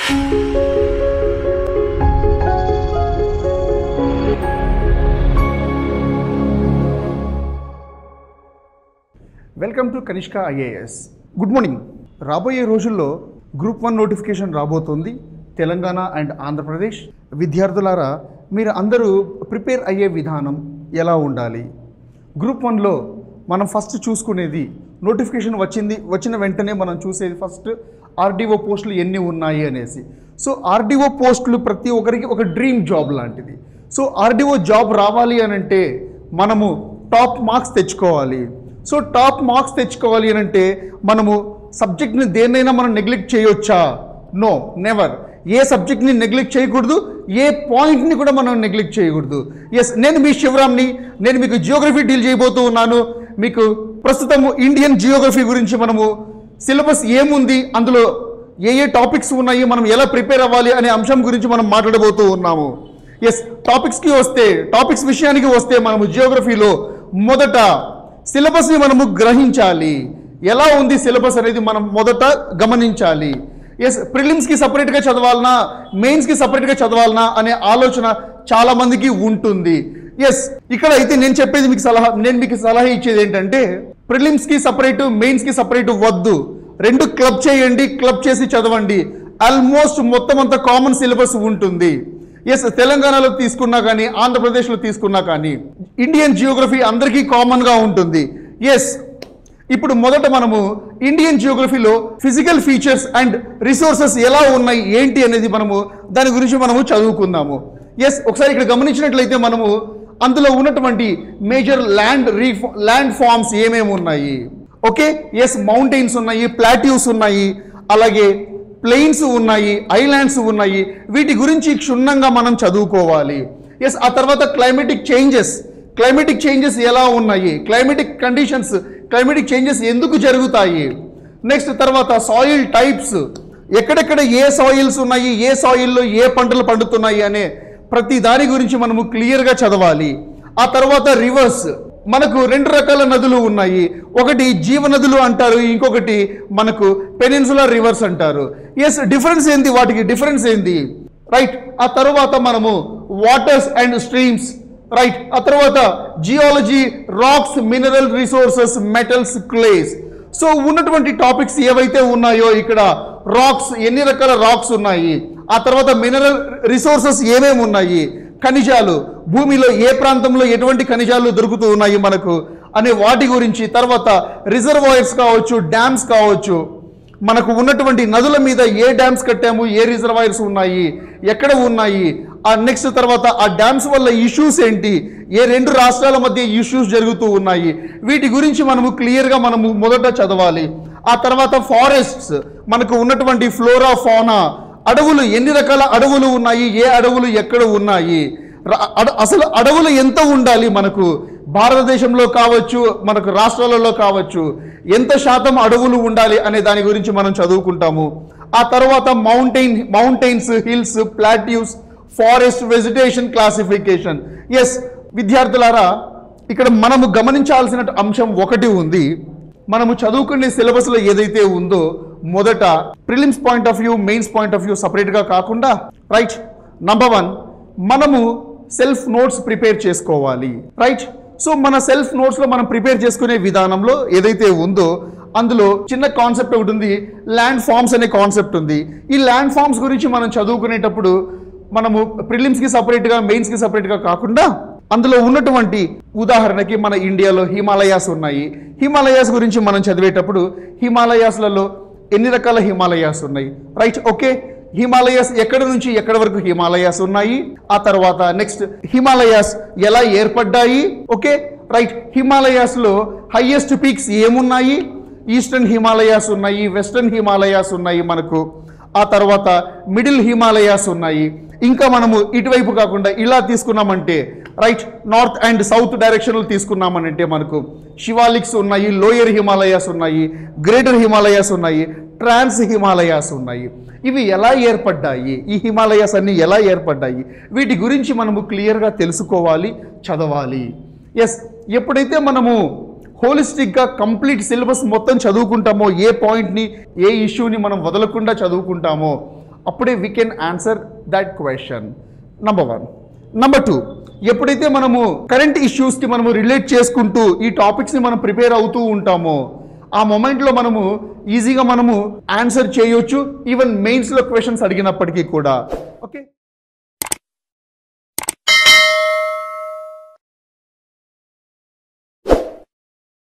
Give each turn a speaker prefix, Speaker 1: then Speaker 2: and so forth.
Speaker 1: welcome to Kanishka IAS good morning రాబోయే రోజుల్లో group one notification రాబోతుంది తెలంగాణ అండ్ ఆంధ్రప్రదేశ్ విద్యార్థులారా మీరు అందరూ ప్రిపేర్ అయ్యే విధానం ఎలా ఉండాలి గ్రూప్ వన్లో మనం ఫస్ట్ చూసుకునేది నోటిఫికేషన్ వచ్చింది వచ్చిన వెంటనే మనం చూసేది ఫస్ట్ ఆర్డీఓ పోస్టులు ఎన్ని ఉన్నాయి అనేసి సో ఆర్డీఓ పోస్టులు ప్రతి ఒక్కరికి ఒక డ్రీమ్ జాబ్ లాంటిది సో ఆర్డీఓ జాబ్ రావాలి అని అంటే మనము టాప్ మార్క్స్ తెచ్చుకోవాలి సో టాప్ మార్క్స్ తెచ్చుకోవాలి అని అంటే మనము సబ్జెక్ట్ని దేన్నైనా మనం నెగ్లెక్ట్ చేయొచ్చా నో నెవర్ ఏ సబ్జెక్ట్ని నెగ్లెక్ట్ చేయకూడదు ఏ పాయింట్ని కూడా మనం నెగ్లెక్ట్ చేయకూడదు ఎస్ నేను మీ శివరామ్ని నేను మీకు జియోగ్రఫీ డీల్ చేయబోతూ ఉన్నాను మీకు ప్రస్తుతము ఇండియన్ జియోగ్రఫీ గురించి మనము సిలబస్ ఏముంది అందులో ఏ ఏ టాపిక్స్ ఉన్నాయి మనం ఎలా ప్రిపేర్ అవ్వాలి అనే అంశం గురించి మనం మాట్లాడబోతూ ఉన్నాము ఎస్ టాపిక్స్కి వస్తే టాపిక్స్ విషయానికి వస్తే మనము జియోగ్రఫీలో మొదట సిలబస్ని మనము గ్రహించాలి ఎలా ఉంది సిలబస్ అనేది మనం మొదట గమనించాలి ఎస్ ప్రిలిమ్స్కి సపరేట్గా చదవాలనా మెయిన్స్కి సపరేట్గా చదవాలనా అనే ఆలోచన చాలా మందికి ఉంటుంది ఎస్ ఇక్కడ అయితే నేను చెప్పేది మీకు సలహా నేను మీకు సలహా ఇచ్చేది ఏంటంటే ప్రిలిమ్స్కి సపరేట్ మెయిన్స్కి సపరేట్ వద్దు రెండు క్లబ్ చేయండి క్లబ్ చేసి చదవండి ఆల్మోస్ట్ మొత్తం అంతా కామన్ సిలబస్ ఉంటుంది ఎస్ తెలంగాణలో తీసుకున్నా కానీ ఆంధ్రప్రదేశ్లో తీసుకున్నా కానీ ఇండియన్ జియోగ్రఫీ అందరికీ కామన్గా ఉంటుంది ఎస్ ఇప్పుడు మొదట మనము ఇండియన్ జియోగ్రఫీలో ఫిజికల్ ఫీచర్స్ అండ్ రిసోర్సెస్ ఎలా ఉన్నాయి ఏంటి అనేది మనము దాని గురించి మనము చదువుకుందాము ఎస్ ఒకసారి ఇక్కడ గమనించినట్లయితే మనము అందులో ఉన్నటువంటి major land re landforms ఏమేమి ఉన్నాయి ఓకే ఎస్ మౌంటైన్స్ ఉన్నాయి ప్లాట్యూస్ ఉన్నాయి అలాగే ప్లెయిన్స్ ఉన్నాయి ఐలాండ్స్ ఉన్నాయి వీటి గురించి క్షుణ్ణంగా మనం చదువుకోవాలి ఎస్ ఆ తర్వాత క్లైమేటిక్ చేంజెస్ క్లైమేటిక్ చేంజెస్ ఎలా ఉన్నాయి క్లైమేటిక్ కండిషన్స్ క్లైమేటిక్ చేంజెస్ ఎందుకు జరుగుతాయి నెక్స్ట్ తర్వాత సాయిల్ టైప్స్ ఎక్కడెక్కడ ఏ సాయిల్స్ ఉన్నాయి ఏ సాయిల్లో ఏ పంటలు పండుతున్నాయి అనే ప్రతి దాని గురించి మనము క్లియర్గా చదవాలి ఆ తర్వాత రివర్స్ మనకు రెండు రకాల నదులు ఉన్నాయి ఒకటి జీవనదులు అంటారు ఇంకొకటి మనకు పెనిన్సులర్ రివర్స్ అంటారు ఎస్ డిఫరెన్స్ ఏంది వాటికి డిఫరెన్స్ ఏంది రైట్ ఆ తర్వాత మనము వాటర్స్ అండ్ స్ట్రీమ్స్ రైట్ ఆ తర్వాత geology rocks mineral resources metals clays so ఉన్నటువంటి టాపిక్స్ ఏవైతే ఉన్నాయో ఇక్కడ రాక్స్ ఎన్ని రకాల రాక్స్ ఉన్నాయి ఆ తర్వాత మినరల్ రిసోర్సెస్ ఏమేమి ఉన్నాయి ఖనిజాలు భూమిలో ఏ ప్రాంతంలో ఎటువంటి ఖనిజాలు దొరుకుతూ ఉన్నాయి మనకు అనే వాటి గురించి తర్వాత రిజర్వాయర్స్ కావచ్చు డ్యామ్స్ కావచ్చు మనకు ఉన్నటువంటి నదుల మీద ఏ డ్యామ్స్ కట్టాము ఏ రిజర్వాయర్స్ ఉన్నాయి ఎక్కడ ఉన్నాయి ఆ నెక్స్ట్ తర్వాత ఆ డ్యామ్స్ వల్ల ఇష్యూస్ ఏంటి ఏ రెండు రాష్ట్రాల మధ్య ఇష్యూస్ జరుగుతూ ఉన్నాయి వీటి గురించి మనము క్లియర్గా మనము మొదట చదవాలి ఆ తర్వాత ఫారెస్ట్స్ మనకు ఉన్నటువంటి ఫ్లోరా ఫౌనా అడవులు ఎన్ని రకాల అడవులు ఉన్నాయి ఏ అడవులు ఎక్కడ ఉన్నాయి ర- అడ- అసలు అడవులు ఎంత ఉండాలి మనకు భారతదేశంలో కావచ్చు మనకు రాష్ట్రాలలో కావచ్చు ఎంత శాతం అడవులు ఉండాలి అనే దాని గురించి మనం చదువుకుంటాము ఆ తర్వాత mountain mountains hills plateaus forest vegetation classification yes విద్యార్థులారా ఇక్కడ మనము గమనించాల్సిన అంశం ఒకటి ఉంది మనము చదువుకునే సిలబస్లో ఏదైతే ఉందో మొదట prelims point of view mains point of view సపరేట్గా కాకుండా రైట్ నంబర్ వన్ మనము సెల్ఫ్ నోట్స్ ప్రిపేర్ చేసుకోవాలి రైట్ సో మన సెల్ఫ్ నోట్స్లో మనం ప్రిపేర్ చేసుకునే విధానంలో ఏదైతే ఉందో అందులో చిన్న కాన్సెప్ట్ ఒకటి ఉంది ల్యాండ్ ఫార్మ్స్ అనే కాన్సెప్ట్ ఉంది ఈ ల్యాండ్ ఫార్మ్స్ గురించి మనం చదువుకునేటప్పుడు మనము ప్రిలిమ్స్కి సపరేట్గా మెయిన్స్కి సపరేట్గా కాకుండా అందులో ఉన్నటువంటి ఉదాహరణకి మన ఇండియాలో హిమాలయాస్ ఉన్నాయి హిమాలయాస్ గురించి మనం చదివేటప్పుడు హిమాలయాస్లలో ఎన్ని రకాల హిమాలయాస్ ఉన్నాయి రైట్ ఓకే హిమాలయాస్ ఎక్కడి నుంచి ఎక్కడి వరకు హిమాలయాస్ ఉన్నాయి ఆ తర్వాత నెక్స్ట్ హిమాలయాస్ ఎలా ఏర్పడ్డాయి ఓకే రైట్ హిమాలయాస్ లో హైయెస్ట్ పీక్స్ ఏమున్నాయి ఈస్టర్న్ హిమాలయాస్ ఉన్నాయి వెస్టర్న్ హిమాలయాస్ ఉన్నాయి మనకు ఆ తర్వాత మిడిల్ హిమాలయాస్ ఉన్నాయి ఇంకా మనము ఇటువైపు కాకుండా ఇలా తీసుకున్నామంటే రైట్ నార్త్ అండ్ సౌత్ డైరెక్షన్లో తీసుకున్నామనంటే మనకు శివాలిక్స్ ఉన్నాయి లోయర్ హిమాలయాస్ ఉన్నాయి గ్రేటర్ హిమాలయాస్ ఉన్నాయి ట్రాన్స్ హిమాలయాస్ ఉన్నాయి ఇవి ఎలా ఏర్పడ్డాయి ఈ హిమాలయాస్ అన్ని ఎలా ఏర్పడ్డాయి వీటి గురించి మనము క్లియర్గా తెలుసుకోవాలి చదవాలి ఎస్ ఎప్పుడైతే మనము హోలిస్టిక్గా కంప్లీట్ సిలబస్ మొత్తం చదువుకుంటామో ఏ పాయింట్ని ఏ ఇష్యూని మనం వదలకుండా చదువుకుంటామో అప్పుడే we can answer that question number one number two ఎప్పుడైతే మనము కరెంట్ ఇష్యూస్కి మనము రిలేట్ చేసుకుంటూ ఈ టాపిక్స్ని మనం ప్రిపేర్ అవుతూ ఉంటామో ఆ మొమెంట్లో మనము ఈజీగా మనము ఆన్సర్ చేయొచ్చు ఈవెన్ మెయిన్స్లో క్వశ్చన్స్ అడిగినప్పటికీ కూడా